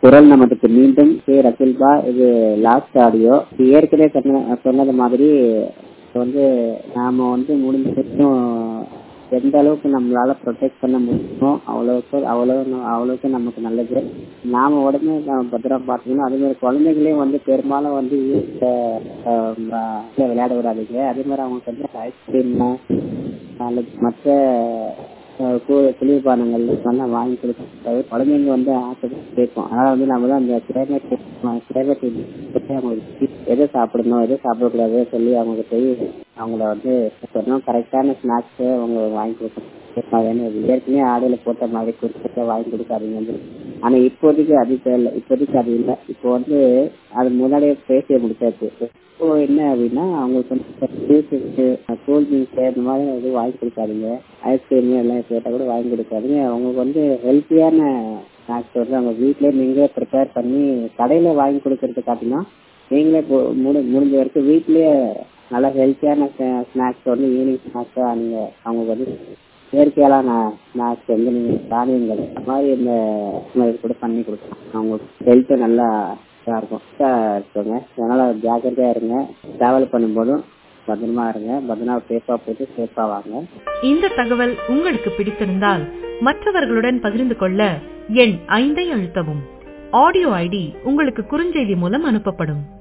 குரல் நமக்கு மீண்டும் கே ரசில்பா இது லாஸ்ட் ஆடியோ ஏற்கனவே சொன்ன சொன்னது மாதிரி வந்து நாம வந்து முடிஞ்ச வரைக்கும் எந்த அளவுக்கு நம்மளால ப்ரொடெக்ட் பண்ண முடியுமோ அவ்வளவுக்கு அவ்வளவு அவ்வளவுக்கு நமக்கு நல்லது நாம உடனே நம்ம பத்திரம் பார்த்துக்கணும் அதே மாதிரி குழந்தைகளையும் வந்து பெரும்பாலும் வந்து வீட்டில் விளையாட விடாதீங்க அதே மாதிரி அவங்களுக்கு வந்து ஐஸ்கிரீம் அல்லது மற்ற குளிர்பானங்கள் நல்லா வாங்கி கொடுக்க குழந்தைங்க வந்து ஆசைப்பட்டு கேட்கும் அதனால வந்து நம்ம தான் அந்த கிளைமேட் கிளைமேட் அவங்களுக்கு எதை சாப்பிடணும் எதை சாப்பிடக்கூடாது சொல்லி அவங்களுக்கு போய் அவங்கள வந்து சொன்னோம் கரெக்டான ஸ்நாக்ஸ் அவங்க வாங்கி கொடுக்கணும் ஏற்கனவே ஆடையில போட்ட மாதிரி குறிப்பிட்ட வாங்கி கொடுக்காதீங்க வந்து ஆனா இப்போதைக்கு அது தேவையில்லை இப்போதைக்கு அது இல்லை இப்போ வந்து அது முன்னாடியே பேசிய முடிச்சாச்சு இப்போ என்ன அப்படின்னா அவங்களுக்கு வந்து கூல் ட்ரிங்க்ஸ் இந்த மாதிரி எதுவும் வாங்கி கொடுக்காதீங்க ஐஸ்கிரீம் எல்லாம் கேட்டால் கூட வாங்கி கொடுக்காதீங்க அவங்களுக்கு வந்து ஹெல்த்தியான ஸ்நாக்ஸ் வந்து அவங்க வீட்லயே நீங்களே ப்ரிப்பேர் பண்ணி கடையில வாங்கி கொடுக்கறது காட்டினா நீங்களே முடிஞ்ச வரைக்கும் வீட்லயே நல்லா ஹெல்த்தியான ஸ்நாக்ஸ் வந்து ஈவினிங் ஸ்நாக்ஸா நீங்க அவங்களுக்கு வந்து இயற்கையான ஸ்நாக்ஸ் வந்து நீங்க தானியங்கள் இந்த மாதிரி இந்த மாதிரி கூட பண்ணி கொடுக்கலாம் அவங்களுக்கு ஹெல்த் நல்லா இதா இருக்கும் இருக்குங்க அதனால ஜாக்கிரதையா இருங்க டிராவல் பண்ணும்போதும் பத்திரமா இருங்க பத்திரமா சேஃபா போயிட்டு சேஃபா வாங்க இந்த தகவல் உங்களுக்கு பிடித்திருந்தால் மற்றவர்களுடன் பகிர்ந்து கொள்ள எண் ஐந்தை அழுத்தவும் ஆடியோ ஐடி உங்களுக்கு குறுஞ்செய்தி மூலம் அனுப்பப்படும்